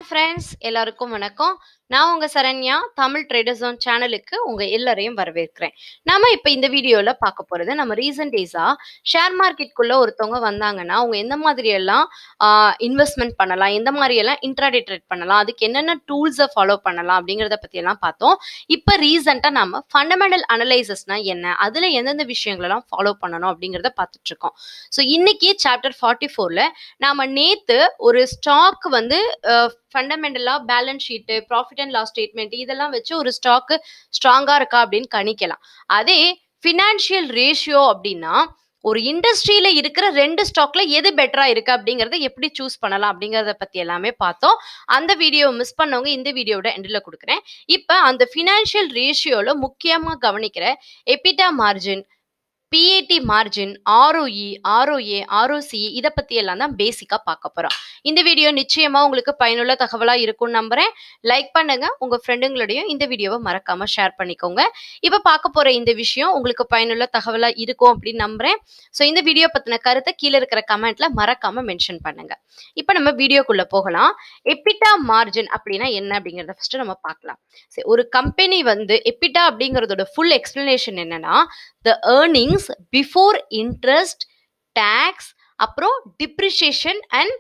friends எல்லாருக்கும் வணக்கம் நான் உங்க சரண்யா தமிழ் ட்ரேடர் ஜோன் சேனலுக்கு உங்க எல்லாரையும் வரவேற்கிறேன் நாம இப்ப இந்த வீடியோல பார்க்க போறது நம்ம ரீசன்ட் டேஸா ஷேர் மார்க்கெட்குள்ள ஒருத்தவங்க வந்தாங்கன்னா அவங்க எந்த மாதிரி எல்லாம் இன்வெஸ்ட்மெண்ட் பண்ணலாம் எந்த மாதிரி எல்லாம் இன்ட்ராடே ட்ரேட் பண்ணலாம் அதுக்கு என்னென்ன டூல்ஸை ஃபாலோ பண்ணலாம் அப்படிங்கிறத பத்தி எல்லாம் பார்த்தோம் இப்ப ரீசெண்டா நம்ம ஃபண்டமெண்டல் அனலைசஸ்னா என்ன அதுல எந்தெந்த விஷயங்களெல்லாம் ஃபாலோ பண்ணணும் அப்படிங்கிறத பார்த்துட்டு இருக்கோம் ஸோ இன்னைக்கு சாப்டர் ஃபார்ட்டி ஃபோர்ல நாம நேத்து ஒரு ஸ்டாக் வந்து ஃபண்டமெண்டலா balance sheet profit and loss statement இதெல்லாம் வச்சு ஒரு ஸ்டாக்கு ஸ்ட்ராங்கா இருக்கா அப்படின்னு கணிக்கலாம் அதே ஃபினான்ஷியல் ரேஷியோ அப்படின்னா ஒரு இண்டஸ்ட்ரியில இருக்கிற ரெண்டு ஸ்டாக்ல எது பெட்டரா இருக்கு அப்படிங்கறத எப்படி சூஸ் பண்ணலாம் அப்படிங்கறத பத்தி எல்லாமே பார்த்தோம் அந்த வீடியோ மிஸ் பண்ணவங்க இந்த வீடியோட எண்டில் கொடுக்குறேன் இப்போ அந்த ஃபினான்ஷியல் ரேஷியோல முக்கியமா கவனிக்கிற EBITDA margin PAT margin ROE ROA ROC இதை பத்தி எல்லாம் தான் பேசிக்கா பார்க்க போறோம் இந்த வீடியோ நிச்சயமா உங்களுக்கு பயனுள்ள தகவலா இருக்கும்னு நம்புறேன் லைக் பண்ணுங்க உங்க ஃப்ரெண்டுங்களோடையும் இந்த வீடியோவை மறக்காம ஷேர் பண்ணிக்கோங்க இப்ப பார்க்க போற இந்த விஷயம் உங்களுக்கு பயனுள்ள தகவலா இருக்கும் அப்படின்னு நம்புறேன் ஸோ இந்த வீடியோ பத்தின கருத்தை கீழே இருக்கிற கமெண்ட்ல மறக்காம மென்ஷன் பண்ணுங்க இப்ப நம்ம வீடியோக்குள்ள போகலாம் எப்பிட்டா மார்ஜின் அப்படின்னா என்ன அப்படிங்கறத ஃபர்ஸ்ட் நம்ம பார்க்கலாம் சரி ஒரு கம்பெனி வந்து எப்பிட்டா அப்படிங்கறதோட ஃபுல் எக்ஸ்பிளனேஷன் என்னன்னா the earnings before interest tax அப்புறம் டிப்ரிஷியேஷன் அண்ட்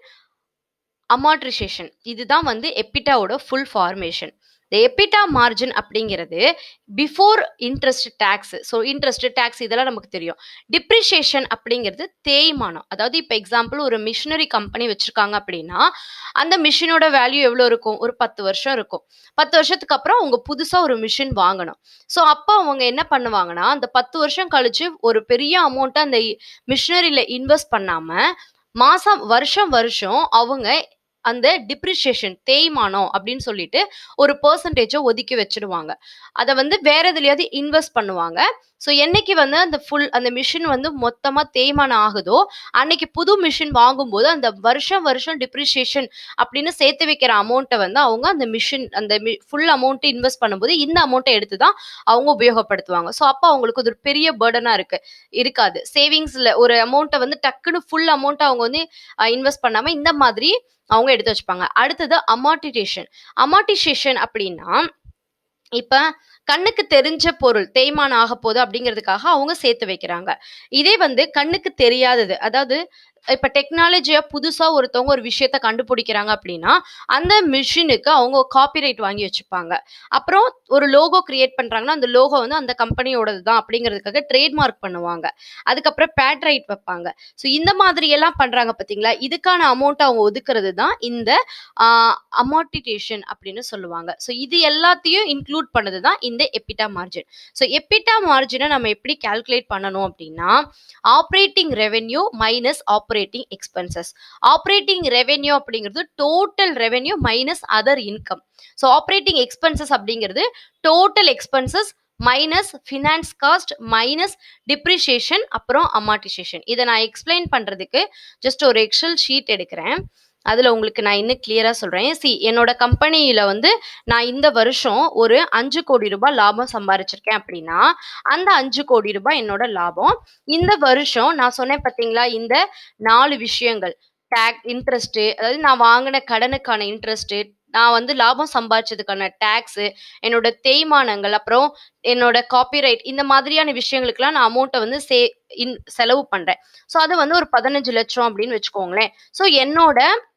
அமாட்ரிஷேஷன் இதுதான் வந்து எப்பிட்டாவோட ஃபுல் ஃபார்மேஷன் இந்த எப்பிட்டா மார்ஜின் அப்படிங்கிறது before interest tax so interest tax இதெல்லாம் நமக்கு தெரியும் டிப்ரிஷியேஷன் அப்படிங்கிறது தேய்மானம் அதாவது இப்போ எக்ஸாம்பிள் ஒரு மிஷினரி கம்பெனி வச்சிருக்காங்க அப்படின்னா அந்த மிஷினோட வேல்யூ எவ்வளோ இருக்கும் ஒரு பத்து வருஷம் இருக்கும் பத்து வருஷத்துக்கு அப்புறம் அவங்க புதுசாக ஒரு மிஷின் வாங்கணும் ஸோ அப்போ அவங்க என்ன பண்ணுவாங்கன்னா அந்த பத்து வருஷம் கழிச்சு ஒரு பெரிய அமௌண்ட்டை அந்த மிஷினரியில் இன்வெஸ்ட் பண்ணாமல் மாசம் வருஷம் வருஷம் அவங்க அந்த டிப்ரிஷியேஷன் தேய்மானம் அப்படின்னு சொல்லிட்டு ஒரு பர்சன்டேஜை ஒதுக்கி வச்சிடுவாங்க அதை வந்து வேற எதுலையாவது இன்வெஸ்ட் பண்ணுவாங்க ஸோ என்னைக்கு வந்து அந்த ஃபுல் அந்த மிஷின் வந்து மொத்தமாக தேய்மானம் ஆகுதோ அன்னைக்கு புது மிஷின் வாங்கும்போது அந்த வருஷம் வருஷம் டிப்ரிஷியேஷன் அப்படின்னு சேர்த்து வைக்கிற அமௌண்ட்டை வந்து அவங்க அந்த மிஷின் அந்த ஃபுல் அமௌண்ட்டு இன்வெஸ்ட் பண்ணும்போது இந்த அமௌண்ட்டை எடுத்து தான் அவங்க உபயோகப்படுத்துவாங்க ஸோ அப்போ அவங்களுக்கு அது ஒரு பெரிய பேர்டனாக இருக்கு இருக்காது சேவிங்ஸில் ஒரு அமௌண்ட்டை வந்து டக்குன்னு ஃபுல் அமௌண்ட்டை அவங்க வந்து இன்வெஸ்ட் பண்ணாமல் இந்த மாதிரி அவங்க எடுத்து வச்சுப்பாங்க அடுத்தது அமாட்டிடேஷன் அமாட்டிசேஷன் அப்படின்னா இப்ப கண்ணுக்கு தெரிஞ்ச பொருள் தேய்மானம் ஆக போகுது அப்படிங்கிறதுக்காக அவங்க சேர்த்து வைக்கிறாங்க இதே வந்து கண்ணுக்கு தெரியாதது அதாவது இப்ப டெக்னாலஜியா புதுசா ஒருத்தவங்க ஒரு விஷயத்த கண்டுபிடிக்கிறாங்க அப்படின்னா அந்த மிஷினுக்கு அவங்க காப்பிரைட் வாங்கி வச்சுப்பாங்க அப்புறம் ஒரு லோகோ கிரியேட் பண்றாங்கன்னா அந்த லோகோ வந்து அந்த கம்பெனியோடது தான் அப்படிங்கிறதுக்காக ட்ரேட்மார்க் பண்ணுவாங்க அதுக்கப்புறம் பேட்ரைட் வைப்பாங்க ஸோ இந்த மாதிரி எல்லாம் பண்றாங்க பாத்தீங்களா இதுக்கான அமௌண்ட் அவங்க ஒதுக்குறது தான் இந்த அமாட்டிடேஷன் அப்படின்னு சொல்லுவாங்க ஸோ இது எல்லாத்தையும் இன்க்ளூட் பண்ணது தான் இந்த எப்பிட்டா மார்ஜின் ஸோ எப்பிட்டா மார்ஜினை நம்ம எப்படி கால்குலேட் பண்ணணும் அப்படின்னா operating revenue minus operating expenses operating revenue அப்படிங்கிறது total revenue minus other income so operating expenses அப்படிங்கிறது total expenses minus finance cost minus depreciation அப்புறம் அமாட்டிசேஷன் இதை நான் எக்ஸ்பிளைன் பண்ணுறதுக்கு ஜஸ்ட் ஒரு எக்ஸல் ஷீட் எடுக்கிறேன் அதில் உங்களுக்கு நான் இன்னும் கிளியராக சொல்கிறேன் சி என்னோட கம்பெனியில் வந்து நான் இந்த வருஷம் ஒரு அஞ்சு கோடி ரூபாய் லாபம் சம்பாரிச்சிருக்கேன் அப்படின்னா அந்த அஞ்சு கோடி ரூபாய் என்னோட லாபம் இந்த வருஷம் நான் சொன்னேன் பார்த்தீங்களா இந்த நாலு விஷயங்கள் டேக் இன்ட்ரெஸ்ட்டு அதாவது நான் வாங்கின கடனுக்கான இன்ட்ரெஸ்ட்டு நான் வந்து லாபம் சம்பாதிச்சதுக்கான டேக்ஸு என்னோட தேய்மானங்கள் அப்புறம் என்னோட காப்பிரைட் இந்த மாதிரியான விஷயங்களுக்குலாம் நான் அமௌண்ட்டை வந்து சே இன் செலவு பண்ணுறேன் ஸோ அது வந்து ஒரு பதினஞ்சு லட்சம் அப்படின்னு வச்சுக்கோங்களேன் ஸோ என்னோட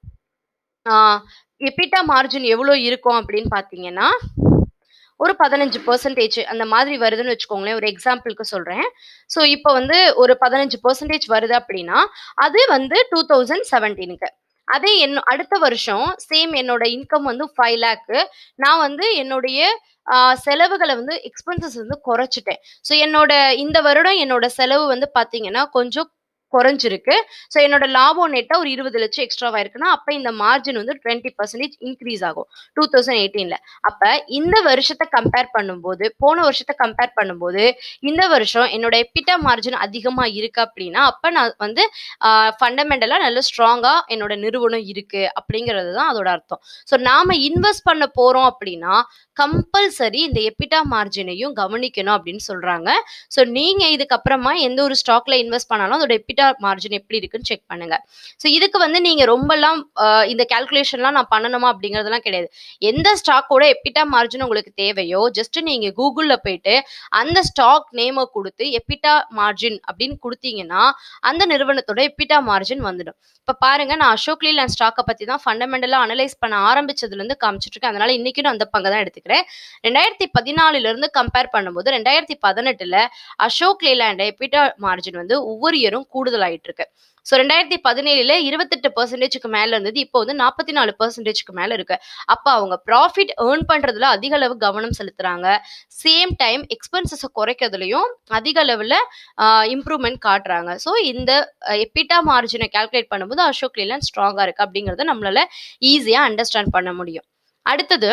எப்பிட்டா மார்ஜின் எவ்வளோ இருக்கும் அப்படின்னு பார்த்தீங்கன்னா ஒரு பதினஞ்சு பர்சன்டேஜ் அந்த மாதிரி வருதுன்னு வச்சுக்கோங்களேன் ஒரு எக்ஸாம்பிளுக்கு சொல்கிறேன் ஸோ இப்போ வந்து ஒரு பதினஞ்சு பர்சன்டேஜ் வருது அப்படின்னா அது வந்து டூ தௌசண்ட் செவன்டீனுக்கு அதே என் அடுத்த வருஷம் சேம் என்னோட இன்கம் வந்து ஃபைவ் லேக்கு நான் வந்து என்னுடைய செலவுகளை வந்து எக்ஸ்பென்சஸ் வந்து குறைச்சிட்டேன் ஸோ என்னோட இந்த வருடம் என்னோட செலவு வந்து பார்த்தீங்கன்னா கொஞ்சம் குறைஞ்சிருக்கு ஸோ என்னோட லாபம் நெட்டாக ஒரு இருபது லட்சம் எக்ஸ்ட்ராவா இருக்குன்னா அப்போ இந்த மார்ஜின் வந்து டுவெண்ட்டி பர்சன்டேஜ் இன்க்ரீஸ் ஆகும் டூ தௌசண்ட் எயிட்டீனில் அப்போ இந்த வருஷத்தை கம்பேர் பண்ணும்போது போன வருஷத்தை கம்பேர் பண்ணும்போது இந்த வருஷம் என்னோட எப்பிட்டா மார்ஜின் அதிகமாக இருக்கு அப்படின்னா அப்போ நான் வந்து ஃபண்டமெண்டலாக நல்ல ஸ்ட்ராங்காக என்னோட நிறுவனம் இருக்கு அப்படிங்கிறது தான் அதோட அர்த்தம் ஸோ நாம இன்வெஸ்ட் பண்ண போறோம் அப்படின்னா கம்பல்சரி இந்த எப்பிட்டா மார்ஜினையும் கவனிக்கணும் அப்படின்னு சொல்றாங்க ஸோ நீங்க இதுக்கப்புறமா எந்த ஒரு ஸ்டாக்ல இன்வெஸ்ட் பண்ணாலும் அதோட எப்பிட்டா எபிட்டா மார்ஜின் எப்படி இருக்குன்னு செக் பண்ணுங்க ஸோ இதுக்கு வந்து நீங்க ரொம்பலாம் அஹ், இந்த கால்குலேஷன்லாம் நான் பண்ணணுமா அப்படிங்கிறதுலாம் கிடையாது எந்த ஸ்டாக்கோட எபிட்டா மார்ஜின் உங்களுக்கு தேவையோ ஜஸ்ட் நீங்க கூகுள்ல போயிட்டு அந்த ஸ்டாக் நேமை கொடுத்து எபிட்டா மார்ஜின் அப்படின்னு கொடுத்தீங்கன்னா அந்த நிறுவனத்தோட எபிட்டா மார்ஜின் வந்துடும் இப்போ பாருங்க நான் அசோக் லீலாண்ட் ஸ்டாக்கை பத்தி தான் ஃபண்டமெண்டலா அனலைஸ் பண்ண ஆரம்பிச்சதுல இருந்து காமிச்சிட்டு இருக்கேன் அதனால இன்னைக்கு நான் அந்த பங்கை தான் எடுத்துக்கிறேன் ரெண்டாயிரத்தி பதினாலுல இருந்து கம்பேர் பண்ணும்போது ரெண்டாயிரத்தி பதினெட்டுல அசோக் லேலாண்ட் எபிட்டா மார்ஜின் வந்து ஒவ்வொரு இயரும் கூடுதலாயிட்டு இருக்கு ஸோ ரெண்டாயிரத்தி பதினேழுல இருபத்தெட்டு பர்சன்டேஜுக்கு மேல இருந்தது இப்போ வந்து நாற்பத்தி நாலு பர்சன்டேஜ்க்கு மேல இருக்கு அப்போ அவங்க ப்ராஃபிட் ஏர்ன் பண்றதுல அதிக அளவு கவனம் செலுத்துறாங்க சேம் டைம் எக்ஸ்பென்சஸை குறைக்கிறதுலையும் அதிக அளவில் இம்ப்ரூவ்மெண்ட் காட்டுறாங்க ஸோ இந்த எப்பிட்டா மார்ஜினை கால்குலேட் பண்ணும்போது அசோக் லேலண்ட் ஸ்ட்ராங்காக இருக்கு அப்படிங்கிறத நம்மளால ஈஸியாக அண்டர்ஸ்டாண்ட் பண்ண முடியும் அடுத்தது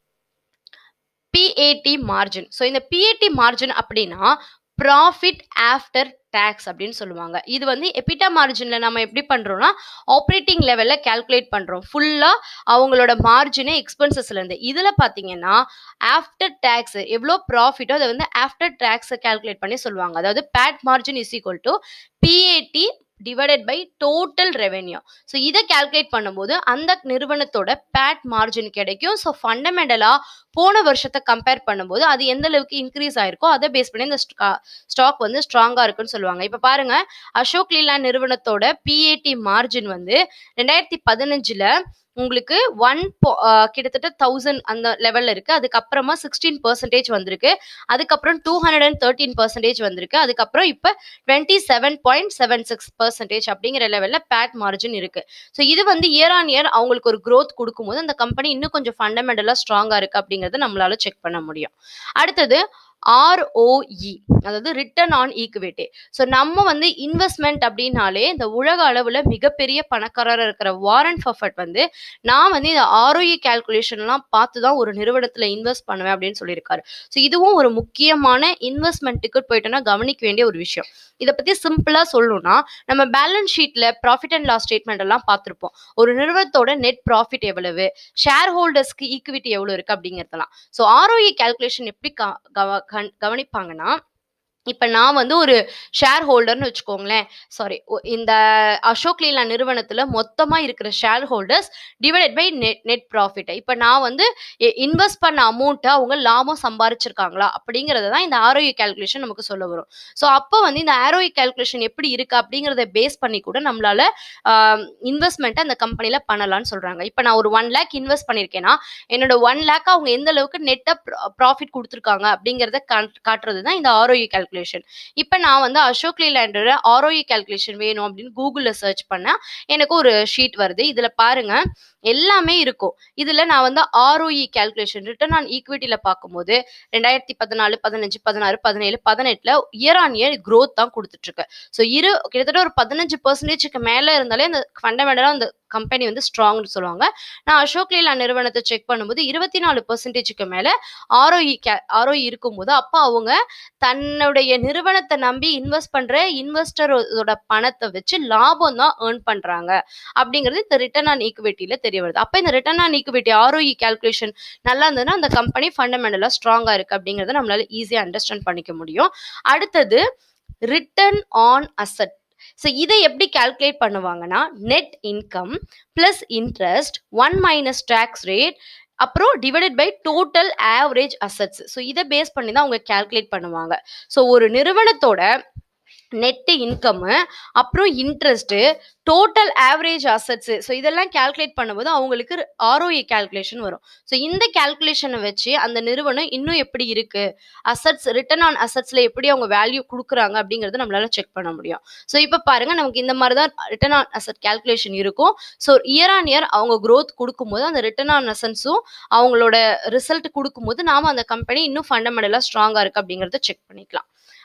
பிஏடி மார்ஜின் ஸோ இந்த பிஏடி மார்ஜின் அப்படின்னா ப்ராஃபிட் ஆஃப்டர் டேக்ஸ் அப்படின்னு சொல்லுவாங்க இது வந்து எபிட்டா மார்ஜினில் நம்ம எப்படி பண்ணுறோம்னா ஆப்ரேட்டிங் லெவலில் கால்குலேட் பண்ணுறோம் ஃபுல்லாக அவங்களோட மார்ஜினே எக்ஸ்பென்சஸ்லேருந்து இதில் பார்த்தீங்கன்னா ஆஃப்டர் டேக்ஸ் எவ்வளோ ப்ராஃபிட்டோ அதை வந்து ஆஃப்டர் டேக்ஸை கால்குலேட் பண்ணி சொல்லுவாங்க அதாவது PAT margin is equal to PAT divided by total revenue so இதை கால்குலேட் பண்ணும்போது அந்த நிறுவனத்தோட பேட் மார்ஜின் கிடைக்கும் ஸோ ஃபண்டமெண்டலாக போன வருஷத்தை கம்பேர் பண்ணும்போது அது எந்த அளவுக்கு இன்க்ரீஸ் ஆயிருக்கோ அதை பேஸ் பண்ணி இந்த ஸ்டாக் வந்து ஸ்ட்ராங்காக இருக்குன்னு சொல்லுவாங்க இப்போ பாருங்க அசோக் லீலாண்ட் நிறுவனத்தோட பிஏடி மார்ஜின் வந்து ரெண்டாயிரத்தி பதினஞ்சுல உங்களுக்கு ஒன் கிட்டத்தட்ட தௌசண்ட் அந்த லெவல்ல இருக்கு அதுக்கப்புறமா சிக்ஸ்டீன் பர்சன்டேஜ் வந்திருக்கு அதுக்கப்புறம் two hundred and thirteen percentage வந்திருக்கு அதுக்கப்புறம் இப்போ twenty seven point seven six percentage அப்படிங்கிற லெவலில் பேட் மார்ஜின் இருக்கு ஸோ இது வந்து இயர் ஆன் இயர் அவங்களுக்கு ஒரு growth கொடுக்கும்போது அந்த கம்பெனி இன்னும் கொஞ்சம் ஃபண்டமெண்டலாக ஸ்ட்ராங்காக இருக்கு அப்படிங்கிறத நம்மளால செக் பண்ண முடியும் அடுத்தது ஆர்ஓஇ அதாவது ரிட்டர்ன் ஆன் ஈக்விட்டி ஸோ நம்ம வந்து இன்வெஸ்ட்மெண்ட் அப்படின்னாலே இந்த உலக அளவில் மிகப்பெரிய பணக்காரராக இருக்கிற வாரன் ஃபஃபட் வந்து நான் வந்து இந்த ஆர்ஓஇ கால்குலேஷன்லாம் பார்த்து தான் ஒரு நிறுவனத்தில் இன்வெஸ்ட் பண்ணுவேன் அப்படின்னு சொல்லியிருக்காரு ஸோ இதுவும் ஒரு முக்கியமான இன்வெஸ்ட்மெண்ட்டுக்கு போயிட்டோன்னா கவனிக்க வேண்டிய ஒரு விஷயம் இதை பற்றி சிம்பிளாக சொல்லணும்னா நம்ம பேலன்ஸ் ஷீட்டில் ப்ராஃபிட் அண்ட் லாஸ் ஸ்டேட்மெண்ட் எல்லாம் பார்த்துருப்போம் ஒரு நிறுவனத்தோட நெட் ப்ராஃபிட் எவ்வளவு ஷேர் ஹோல்டர்ஸ்க்கு ஈக்விட்டி எவ்வளோ இருக்கு அப்படிங்கிறதெல்லாம் ஸோ ஆர்ஓஇ கால்குலேஷன் எப்படி க- கவ- கண்- கவனிப்பாங்கன்னா இப்போ நான் வந்து ஒரு ஷேர் ஹோல்டர்னு வச்சுக்கோங்களேன் சாரி இந்த அசோக் லீலா நிறுவனத்தில் மொத்தமாக இருக்கிற share holders divided by net net profit இப்போ நான் வந்து இன்வெஸ்ட் பண்ண அமௌண்ட்டை அவங்க லாபம் சம்பாரிச்சிருக்காங்களா அப்படிங்கிறத தான் இந்த ஆரோக்கிய கால்குலேஷன் நமக்கு சொல்ல வரும் ஸோ அப்போ வந்து இந்த ஆரோக்கிய கால்குலேஷன் எப்படி இருக்கு அப்படிங்கிறத பேஸ் பண்ணி கூட நம்மளால இன்வெஸ்ட்மெண்ட்டை அந்த கம்பெனியில் பண்ணலாம்னு சொல்கிறாங்க இப்போ நான் ஒரு ஒன் லேக் இன்வெஸ்ட் பண்ணியிருக்கேன்னா என்னோட ஒன் லேக் அவங்க எந்த அளவுக்கு நெட்டாக ப்ராஃபிட் கொடுத்துருக்காங்க அப்படிங்கிறத காட்டுறது தான் இந்த ஆரோஇ கால்குலேஷன் இப்போ நான் வந்து அசோக் லேண்டோட ஆரோஇ கால்குலேஷன் வேணும் அப்படின்னு கூகுளில் சர்ச் பண்ணால் எனக்கு ஒரு ஷீட் வருது இதில் பாருங்க எல்லாமே இருக்கும் இதில் நான் வந்து ஆர்ஓஇ கால்குலேஷன் ரிட்டர்ன் ஆன் ஈக்விட்டியில் பார்க்கும்போது ரெண்டாயிரத்தி பதினாலு பதினஞ்சு பதினாறு பதினேழு பதினெட்டில் இயர் ஆன் இயர் growth தான் கொடுத்துட்ருக்கு ஸோ இரு கிட்டத்தட்ட ஒரு பதினஞ்சு பர்சன்டேஜுக்கு மேலே இருந்தாலே அந்த ஃபண்டமெண்டலாக அந்த கம்பெனி வந்து ஸ்ட்ராங்னு சொல்லுவாங்க நான் அசோக் லேலா நிறுவனத்தை செக் பண்ணும்போது இருபத்தி நாலு பர்சன்டேஜுக்கு மேலே ஆர்ஓஇ கே ஆர்ஓஇ இருக்கும்போது அப்போ அவங்க தன்னுடைய நிறுவனத்தை நம்பி இன்வெஸ்ட் பண்ணுற இன்வெஸ்டரோட பணத்தை வச்சு லாபம் தான் ஏர்ன் பண்ணுறாங்க அப்படிங்கிறது இந்த ரிட்டர்ன் ஆன் ஈக்விட்டியில் தெரிய வருது அப்போ இந்த return on equity ROE calculation நல்லா இருந்ததுன்னா அந்த கம்பெனி ஃபண்டமெண்டலாக ஸ்ட்ராங்காக இருக்குது அப்படிங்கிறத நம்மளால ஈஸியாக அண்டர்ஸ்டாண்ட் பண்ணிக்க முடியும் அடுத்தது ரிட்டர்ன் ஆன் அசட் ஸோ இதை எப்படி கால்குலேட் பண்ணுவாங்கன்னா net income plus interest one minus tax rate அப்புறம் divided by total average assets so இதை பேஸ் பண்ணி தான் அவங்க கால்குலேட் பண்ணுவாங்க ஸோ ஒரு நிறுவனத்தோட நெட்டு இன்கம்மு அப்புறம் interest total average assets so இதெல்லாம் கால்குலேட் பண்ணும்போது அவங்களுக்கு ஆர்ஓஏ கால்குலேஷன் வரும் ஸோ இந்த கால்குலேஷனை வச்சு அந்த நிறுவனம் இன்னும் எப்படி இருக்கு அசட்ஸ் ரிட்டர்ன் ஆன் அசட்ஸில் எப்படி அவங்க வேல்யூ கொடுக்குறாங்க அப்படிங்கிறது நம்மளால செக் பண்ண முடியும் ஸோ இப்போ பாருங்க நமக்கு இந்த மாதிரி தான் ரிட்டர்ன் ஆன் அசட் கால்குலேஷன் இருக்கும் ஸோ இயர் ஆன் இயர் அவங்க growth கொடுக்கும்போது அந்த ரிட்டர்ன் ஆன் அசன்ஸும் அவங்களோட ரிசல்ட் கொடுக்கும்போது நாம அந்த கம்பெனி இன்னும் ஃபண்டமெண்டலாக ஸ்ட்ராங்காக இருக்கு அப்படிங்கிறத செக் பண்ணிக்கலாம்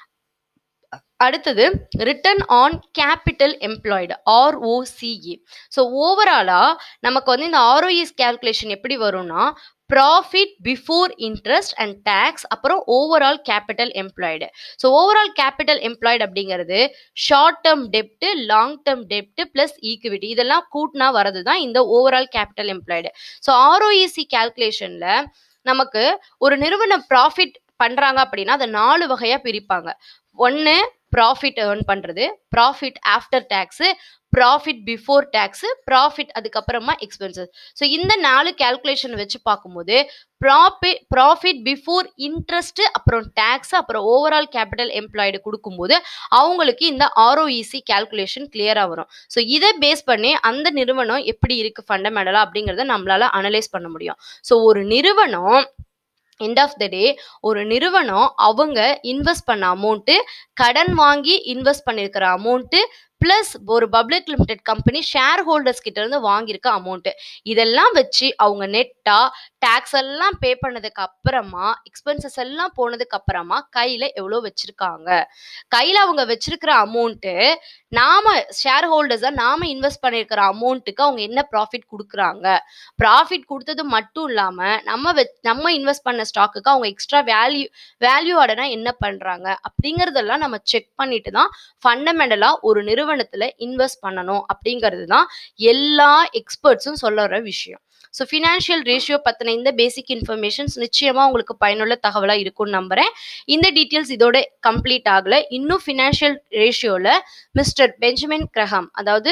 அடுத்தது return on capital employed ROCE so ஓவராலாக நமக்கு வந்து இந்த ஆர்ஓஇஸ் கால்குலேஷன் எப்படி வரும்னா profit before interest and tax அப்புறம் overall capital employed so overall capital employed அப்படிங்கிறது short term டெப்ட்டு long term டெப்ட்டு plus equity இதெல்லாம் கூட்டினா வரது தான் இந்த ஓவரால் கேபிட்டல் எம்ப்ளாய்டு ஸோ ஆர்ஓஇசி கால்குலேஷனில் நமக்கு ஒரு நிறுவனம் ப்ராஃபிட் பண்ணுறாங்க அப்படின்னா அதை நாலு வகையாக பிரிப்பாங்க ஒன்று ப்ராஃபிட் ஏர்ன் பண்ணுறது profit after tax profit before tax profit அதுக்கப்புறமா எக்ஸ்பென்சஸ் ஸோ இந்த நாலு கேல்குலேஷன் வச்சு பார்க்கும்போது ப்ராஃபிட் ப்ராஃபிட் பிஃபோர் இன்ட்ரெஸ்ட் அப்புறம் டேக்ஸ் அப்புறம் ஓவரால் கேபிட்டல் எம்ப்ளாய்டு கொடுக்கும்போது அவங்களுக்கு இந்த ஆர்ஓஇசி கேல்குலேஷன் கிளியராக வரும் ஸோ இதை பேஸ் பண்ணி அந்த நிறுவனம் எப்படி இருக்கு ஃபண்டமெண்டலா அப்படிங்கிறத நம்மளால அனலைஸ் பண்ண முடியும் ஸோ ஒரு நிறுவனம் எண்ட் ஆஃப் த டே ஒரு நிறுவனம் அவங்க இன்வெஸ்ட் பண்ண அமௌண்ட்டு கடன் வாங்கி இன்வெஸ்ட் பண்ணியிருக்கிற அமௌண்ட்டு ப்ளஸ் ஒரு public limited company share holders கிட்ட இருந்து வாங்கியிருக்க அமௌண்ட்டு இதெல்லாம் வச்சு அவங்க நெட்டா டேக்ஸ் எல்லாம் பே பண்ணதுக்கு அப்புறமா எக்ஸ்பென்சஸ் எல்லாம் போனதுக்கு அப்புறமா கையில எவ்வளோ வச்சிருக்காங்க கையில அவங்க வச்சிருக்கிற அமௌண்ட்டு நாம ஷேர் ஹோல்டர்ஸா நாம இன்வெஸ்ட் பண்ணியிருக்கிற அமௌண்ட்டுக்கு அவங்க என்ன ப்ராஃபிட் கொடுக்குறாங்க ப்ராஃபிட் கொடுத்தது மட்டும் இல்லாம நம்ம வெ- நம்ம இன்வெஸ்ட் பண்ண ஸ்டாக்குக்கு அவங்க எக்ஸ்ட்ரா வேல்யூ வேல்யூ ஆடனா என்ன பண்றாங்க அப்படிங்கறதெல்லாம் நம்ம செக் பண்ணிட்டு தான் ஃபண்டமெண்டலா ஒரு நிறுவனத்துல இன்வெஸ்ட் பண்ணணும் அப்படிங்கிறது தான் எல்லா எக்ஸ்பர்ட்ஸும் சொல்லுற விஷயம் ஸோ ஃபினான்ஷியல் ரேஷியோ பற்றின இந்த பேசிக் இன்ஃபர்மேஷன்ஸ் நிச்சயமாக உங்களுக்கு பயனுள்ள தகவலாக இருக்கும்னு நம்புகிறேன் இந்த டீட்டெயில்ஸ் இதோட கம்ப்ளீட் ஆகலை இன்னும் ஃபினான்ஷியல் ரேஷியோவில் மிஸ்டர் பெஞ்சமின் கிரஹாம் அதாவது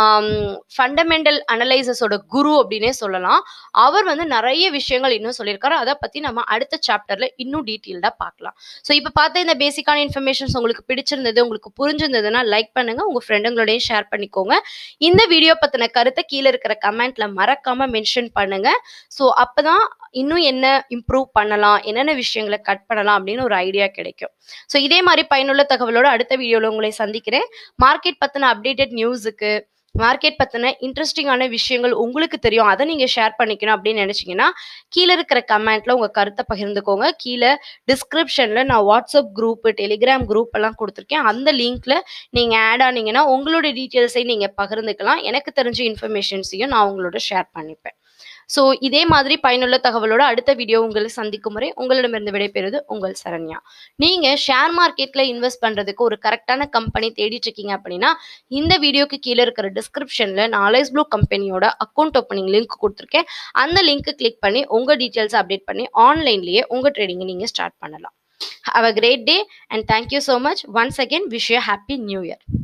ஃபண்டமெண்டல் அனலைசஸோட குரு அப்படின்னே சொல்லலாம் அவர் வந்து நிறைய விஷயங்கள் இன்னும் சொல்லியிருக்காரு அதை பற்றி நம்ம அடுத்த சாப்டரில் இன்னும் டீட்டெயில்டாக பார்க்கலாம் ஸோ இப்போ பார்த்த இந்த பேசிக்கான இன்ஃபர்மேஷன்ஸ் உங்களுக்கு பிடிச்சிருந்தது உங்களுக்கு புரிஞ்சிருந்ததுன்னா லைக் பண்ணுங்க உங்கள் ஃப்ரெண்டுங்களோடையும் ஷேர் பண்ணிக்கோங்க இந்த வீடியோ பற்றின கருத்தை கீழே இருக்கிற கமெண்ட்ல மறக்காம மென்ஷன் பண்ணுங்க ஸோ அப்பதான் இன்னும் என்ன இம்ப்ரூவ் பண்ணலாம் என்னென்ன விஷயங்களை கட் பண்ணலாம் அப்படின்னு ஒரு ஐடியா கிடைக்கும் ஸோ இதே மாதிரி பயனுள்ள தகவலோட அடுத்த வீடியோவில் உங்களை சந்திக்கிறேன் மார்க்கெட் பற்றின அப்டேட்டட் நியூஸுக்கு மார்க்கெட் பற்றின இன்ட்ரெஸ்டிங்கான விஷயங்கள் உங்களுக்கு தெரியும் அதை நீங்கள் ஷேர் பண்ணிக்கணும் அப்படின்னு நினச்சிங்கன்னா கீழே இருக்கிற கமெண்ட்ல உங்கள் கருத்தை பகிர்ந்துக்கோங்க கீழே டிஸ்கிரிப்ஷனில் நான் வாட்ஸ்அப் குரூப் டெலிகிராம் குரூப் எல்லாம் கொடுத்துருக்கேன் அந்த லிங்க்ல நீங்கள் ஆட் ஆனீங்கன்னா உங்களோட டீட்டெயில்ஸையும் நீங்கள் பகிர்ந்துக்கலாம் எனக்கு தெரிஞ்ச இன்ஃபர்மேஷன்ஸையும் நான் உங்களோட ஷேர் பண்ணிப்பேன் ஸோ இதே மாதிரி பயனுள்ள தகவலோட அடுத்த வீடியோ உங்களை சந்திக்கும் முறை உங்களிடமிருந்து விடைபெறுவது உங்கள் சரண்யா நீங்கள் ஷேர் மார்க்கெட்டில் இன்வெஸ்ட் பண்ணுறதுக்கு ஒரு கரெக்டான கம்பெனி தேடிட்டு இருக்கீங்க அப்படின்னா இந்த வீடியோக்கு கீழே இருக்கிற டிஸ்கிரிப்ஷனில் நான் அலைஸ் ப்ளூ கம்பெனியோட அக்கௌண்ட் ஓப்பனிங் லிங்க் கொடுத்துருக்கேன் அந்த லிங்க் கிளிக் பண்ணி உங்கள் டீட்டெயில்ஸ் அப்டேட் பண்ணி ஆன்லைன்லேயே உங்கள் ட்ரேடிங்கை நீங்கள் ஸ்டார்ட் பண்ணலாம் have a great day and thank you so much once again wish you happy New year